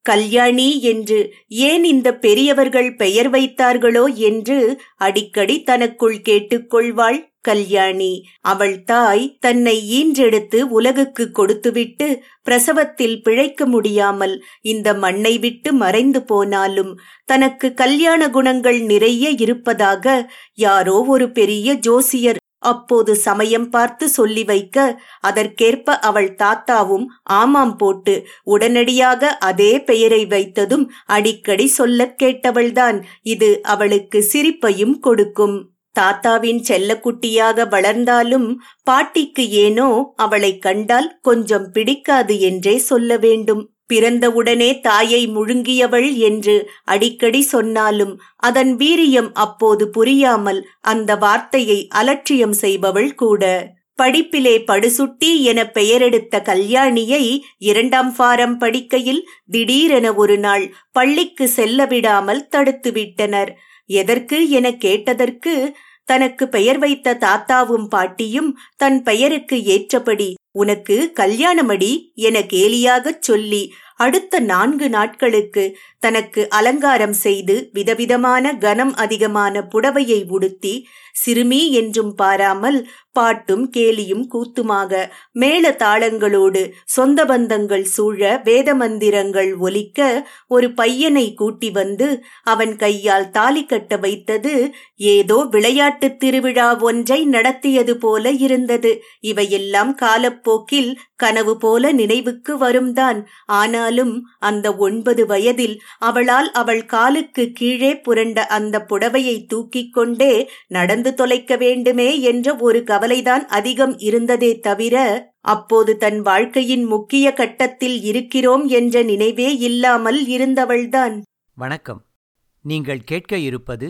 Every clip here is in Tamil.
கல்யாணி என்று ஏன் இந்த பெரியவர்கள் பெயர் வைத்தார்களோ என்று அடிக்கடி தனக்குள் கேட்டுக்கொள்வாள் கல்யாணி அவள் தாய் தன்னை ஈன்றெடுத்து உலகுக்கு கொடுத்துவிட்டு பிரசவத்தில் பிழைக்க முடியாமல் இந்த மண்ணை விட்டு மறைந்து போனாலும் தனக்கு கல்யாண குணங்கள் நிறைய இருப்பதாக யாரோ ஒரு பெரிய ஜோசியர் அப்போது சமயம் பார்த்து சொல்லி வைக்க அதற்கேற்ப அவள் தாத்தாவும் ஆமாம் போட்டு உடனடியாக அதே பெயரை வைத்ததும் அடிக்கடி சொல்லக் கேட்டவள்தான் இது அவளுக்கு சிரிப்பையும் கொடுக்கும் தாத்தாவின் செல்லக்குட்டியாக வளர்ந்தாலும் பாட்டிக்கு ஏனோ அவளைக் கண்டால் கொஞ்சம் பிடிக்காது என்றே சொல்ல வேண்டும் பிறந்தவுடனே தாயை முழுங்கியவள் என்று அடிக்கடி சொன்னாலும் அதன் வீரியம் அப்போது புரியாமல் அந்த வார்த்தையை அலட்சியம் செய்பவள் கூட படிப்பிலே படுசுட்டி என பெயரெடுத்த கல்யாணியை இரண்டாம் ஃபாரம் படிக்கையில் திடீரென ஒரு நாள் பள்ளிக்கு செல்ல விடாமல் தடுத்துவிட்டனர் எதற்கு என கேட்டதற்கு தனக்கு பெயர் வைத்த தாத்தாவும் பாட்டியும் தன் பெயருக்கு ஏற்றபடி உனக்கு கல்யாணமடி என கேலியாகச் சொல்லி அடுத்த நான்கு நாட்களுக்கு தனக்கு அலங்காரம் செய்து விதவிதமான கனம் அதிகமான புடவையை உடுத்தி சிறுமி என்றும் பாராமல் பாட்டும் கேலியும் கூத்துமாக மேள தாளங்களோடு சொந்த பந்தங்கள் சூழ வேத மந்திரங்கள் ஒலிக்க ஒரு பையனை கூட்டி வந்து அவன் கையால் தாலி கட்ட வைத்தது ஏதோ விளையாட்டு திருவிழா ஒன்றை நடத்தியது போல இருந்தது இவையெல்லாம் காலப்போக்கில் கனவு போல நினைவுக்கு வரும்தான் ஆனாலும் அந்த ஒன்பது வயதில் அவளால் அவள் காலுக்கு கீழே புரண்ட அந்த புடவையை தூக்கிக் கொண்டே நடந்து தொலைக்க வேண்டுமே என்ற ஒரு கவலைதான் அதிகம் இருந்ததே தவிர அப்போது தன் வாழ்க்கையின் முக்கிய கட்டத்தில் இருக்கிறோம் என்ற நினைவே இல்லாமல் இருந்தவள்தான் வணக்கம் நீங்கள் கேட்க இருப்பது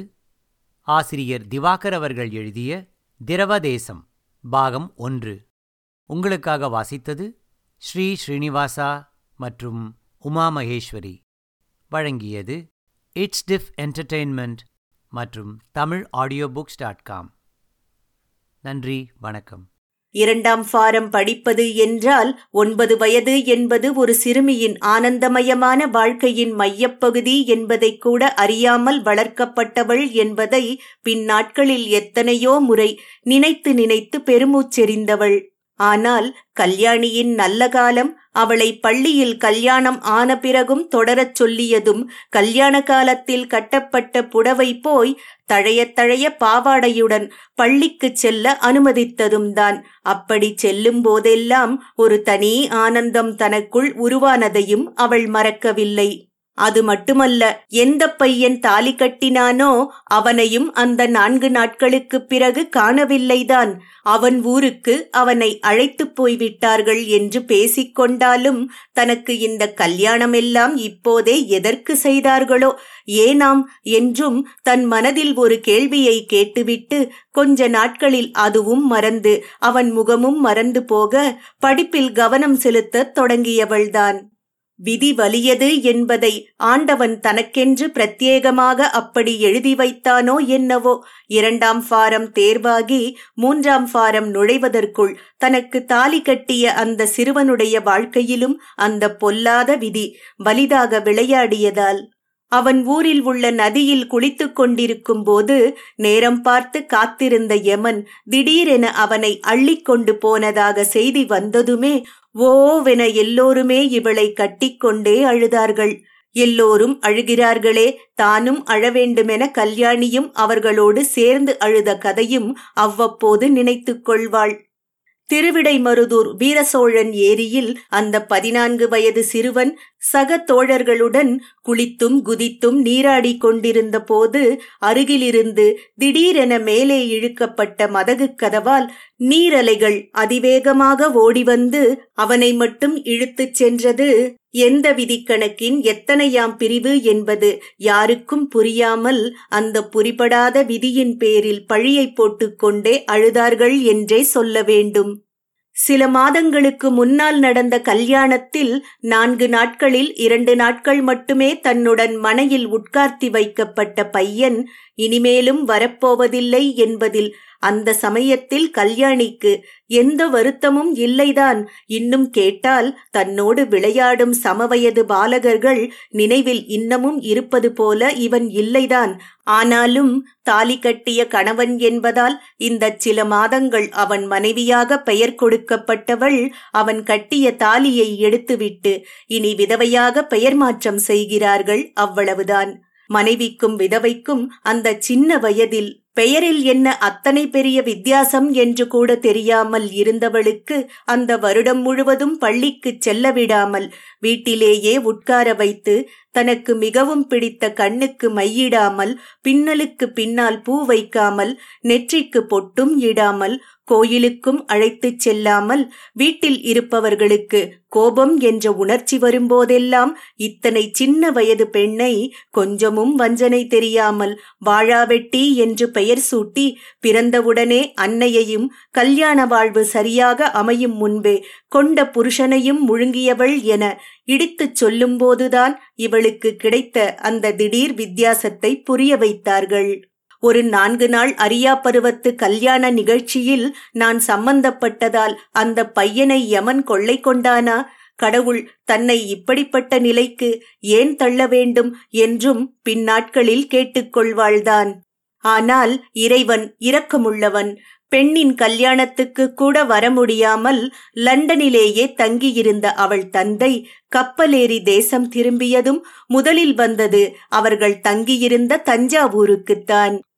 ஆசிரியர் திவாகர் அவர்கள் எழுதிய திரவதேசம் பாகம் ஒன்று உங்களுக்காக வாசித்தது ஸ்ரீ ஸ்ரீனிவாசா மற்றும் உமா மகேஸ்வரி வழங்கியது இட்ஸ் டிஃப் என்டர்டெயின்மெண்ட் மற்றும் Tamil audio books dot com நன்றி வணக்கம் இரண்டாம் ஃபாரம் படிப்பது என்றால் ஒன்பது வயது என்பது ஒரு சிறுமியின் ஆனந்தமயமான வாழ்க்கையின் மையப்பகுதி என்பதை கூட அறியாமல் வளர்க்கப்பட்டவள் என்பதை பின்னாட்களில் எத்தனையோ முறை நினைத்து நினைத்து பெருமூச்செறிந்தவள் ஆனால் கல்யாணியின் நல்ல காலம் அவளை பள்ளியில் கல்யாணம் ஆன பிறகும் தொடரச் சொல்லியதும் கல்யாண காலத்தில் கட்டப்பட்ட புடவை போய் தழைய தழைய பாவாடையுடன் பள்ளிக்குச் செல்ல அனுமதித்ததும் தான் அப்படி செல்லும் போதெல்லாம் ஒரு தனி ஆனந்தம் தனக்குள் உருவானதையும் அவள் மறக்கவில்லை அது மட்டுமல்ல எந்த பையன் தாலி கட்டினானோ அவனையும் அந்த நான்கு நாட்களுக்குப் பிறகு காணவில்லைதான் அவன் ஊருக்கு அவனை அழைத்துப் போய்விட்டார்கள் என்று பேசிக்கொண்டாலும் தனக்கு இந்த கல்யாணமெல்லாம் இப்போதே எதற்கு செய்தார்களோ ஏனாம் என்றும் தன் மனதில் ஒரு கேள்வியை கேட்டுவிட்டு கொஞ்ச நாட்களில் அதுவும் மறந்து அவன் முகமும் மறந்து போக படிப்பில் கவனம் செலுத்தத் தொடங்கியவள்தான் விதி வலியது என்பதை ஆண்டவன் தனக்கென்று பிரத்யேகமாக அப்படி எழுதி வைத்தானோ என்னவோ இரண்டாம் ஃபாரம் தேர்வாகி மூன்றாம் ஃபாரம் நுழைவதற்குள் தனக்கு தாலி கட்டிய அந்த சிறுவனுடைய வாழ்க்கையிலும் அந்த பொல்லாத விதி வலிதாக விளையாடியதால் அவன் ஊரில் உள்ள நதியில் குளித்துக் கொண்டிருக்கும் போது நேரம் பார்த்து காத்திருந்த யமன் திடீரென அவனை அள்ளிக்கொண்டு போனதாக செய்தி வந்ததுமே ஓவென எல்லோருமே இவளை கட்டிக்கொண்டே அழுதார்கள் எல்லோரும் அழுகிறார்களே தானும் அழவேண்டுமென கல்யாணியும் அவர்களோடு சேர்ந்து அழுத கதையும் அவ்வப்போது நினைத்துக் கொள்வாள் திருவிடைமருதூர் வீரசோழன் ஏரியில் அந்த பதினான்கு வயது சிறுவன் சக தோழர்களுடன் குளித்தும் குதித்தும் நீராடிக் கொண்டிருந்த போது அருகிலிருந்து திடீரென மேலே இழுக்கப்பட்ட மதகு கதவால் நீரலைகள் அதிவேகமாக ஓடிவந்து அவனை மட்டும் இழுத்துச் சென்றது எந்த விதிக்கணக்கின் எத்தனையாம் பிரிவு என்பது யாருக்கும் புரியாமல் அந்த புரிபடாத விதியின் பேரில் பழியை போட்டுக்கொண்டே அழுதார்கள் என்றே சொல்ல வேண்டும் சில மாதங்களுக்கு முன்னால் நடந்த கல்யாணத்தில் நான்கு நாட்களில் இரண்டு நாட்கள் மட்டுமே தன்னுடன் மனையில் உட்கார்த்தி வைக்கப்பட்ட பையன் இனிமேலும் வரப்போவதில்லை என்பதில் அந்த சமயத்தில் கல்யாணிக்கு எந்த வருத்தமும் இல்லைதான் இன்னும் கேட்டால் தன்னோடு விளையாடும் சமவயது பாலகர்கள் நினைவில் இன்னமும் இருப்பது போல இவன் இல்லைதான் ஆனாலும் தாலி கட்டிய கணவன் என்பதால் இந்த சில மாதங்கள் அவன் மனைவியாக பெயர் கொடுக்கப்பட்டவள் அவன் கட்டிய தாலியை எடுத்துவிட்டு இனி விதவையாக பெயர் மாற்றம் செய்கிறார்கள் அவ்வளவுதான் மனைவிக்கும் விதவைக்கும் அந்த சின்ன வயதில் பெயரில் என்ன அத்தனை பெரிய வித்தியாசம் என்று கூட தெரியாமல் இருந்தவளுக்கு அந்த வருடம் முழுவதும் பள்ளிக்குச் செல்ல விடாமல் வீட்டிலேயே உட்கார வைத்து தனக்கு மிகவும் பிடித்த கண்ணுக்கு மையிடாமல் பின்னலுக்கு பின்னால் பூ வைக்காமல் நெற்றிக்கு பொட்டும் இடாமல் கோயிலுக்கும் அழைத்துச் செல்லாமல் வீட்டில் இருப்பவர்களுக்கு கோபம் என்ற உணர்ச்சி வரும்போதெல்லாம் இத்தனை சின்ன வயது பெண்ணை கொஞ்சமும் வஞ்சனை தெரியாமல் வாழாவெட்டி என்று பெயர் சூட்டி பிறந்தவுடனே அன்னையையும் கல்யாண வாழ்வு சரியாக அமையும் முன்பே கொண்ட புருஷனையும் முழுங்கியவள் என இடித்துச் சொல்லும்போதுதான் இவளுக்கு கிடைத்த அந்த திடீர் வித்தியாசத்தை புரிய வைத்தார்கள் ஒரு நான்கு நாள் அரியா பருவத்து கல்யாண நிகழ்ச்சியில் நான் சம்பந்தப்பட்டதால் அந்த பையனை யமன் கொள்ளை கொண்டானா கடவுள் தன்னை இப்படிப்பட்ட நிலைக்கு ஏன் தள்ள வேண்டும் என்றும் பின்னாட்களில் கேட்டுக்கொள்வாள்தான் ஆனால் இறைவன் இரக்கமுள்ளவன் பெண்ணின் கல்யாணத்துக்கு கூட வர முடியாமல் லண்டனிலேயே தங்கியிருந்த அவள் தந்தை கப்பலேறி தேசம் திரும்பியதும் முதலில் வந்தது அவர்கள் தங்கியிருந்த தஞ்சாவூருக்குத்தான்